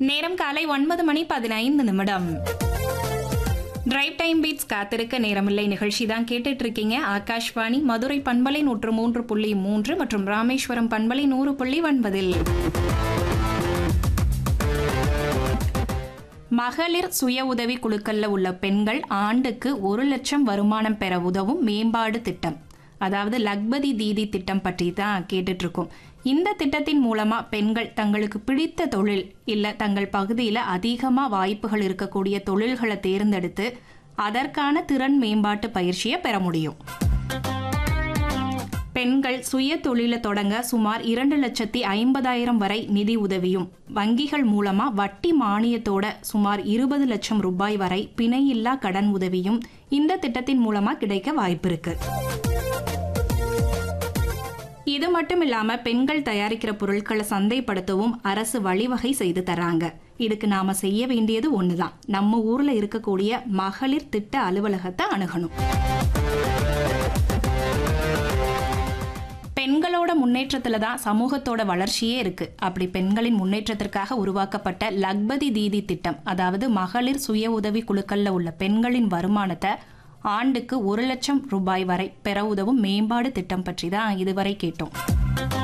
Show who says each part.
Speaker 1: நேரம் காலை ஒன்பது மணி பதினைந்து நிமிடம் டிரைவ் டைம் பீட்ஸ் காத்திருக்க நேரமில்லை நிகழ்ச்சி தான் கேட்டுட்டு இருக்கீங்க ஆகாஷ்வாணி மதுரை பண்பலை நூற்று மூன்று புள்ளி மூன்று மற்றும் ராமேஸ்வரம் பண்பலை நூறு புள்ளி ஒன்பதில் மகளிர் சுய உதவி குழுக்கள்ல உள்ள பெண்கள் ஆண்டுக்கு ஒரு லட்சம் வருமானம் பெற உதவும் மேம்பாடு திட்டம் அதாவது லக்பதி தீதி திட்டம் பற்றி தான் கேட்டுட்டு இருக்கோம் இந்த திட்டத்தின் மூலமா பெண்கள் தங்களுக்கு பிடித்த தொழில் இல்ல தங்கள் பகுதியில் அதிகமா வாய்ப்புகள் இருக்கக்கூடிய தொழில்களை தேர்ந்தெடுத்து அதற்கான திறன் மேம்பாட்டு பயிற்சியை பெற முடியும் பெண்கள் சுய தொழிலை தொடங்க சுமார் இரண்டு லட்சத்தி ஐம்பதாயிரம் வரை நிதி உதவியும் வங்கிகள் மூலமா வட்டி மானியத்தோட சுமார் இருபது லட்சம் ரூபாய் வரை பிணையில்லா கடன் உதவியும் இந்த திட்டத்தின் மூலமா கிடைக்க வாய்ப்பிருக்கு இது மட்டும் இல்லாம பெண்கள் தயாரிக்கிற பொருட்களை சந்தைப்படுத்தவும் அரசு வழிவகை செய்து தராங்க இதுக்கு நாம செய்ய வேண்டியது ஒண்ணுதான் நம்ம ஊர்ல இருக்கக்கூடிய மகளிர் திட்ட அலுவலகத்தை அணுகணும் பெண்களோட முன்னேற்றத்துல தான் சமூகத்தோட வளர்ச்சியே இருக்கு அப்படி பெண்களின் முன்னேற்றத்திற்காக உருவாக்கப்பட்ட லக்பதி தீதி திட்டம் அதாவது மகளிர் சுய உதவி குழுக்கள்ல உள்ள பெண்களின் வருமானத்தை ஆண்டுக்கு ஒரு லட்சம் ரூபாய் வரை பெற உதவும் மேம்பாடு திட்டம் பற்றி தான் இதுவரை கேட்டோம்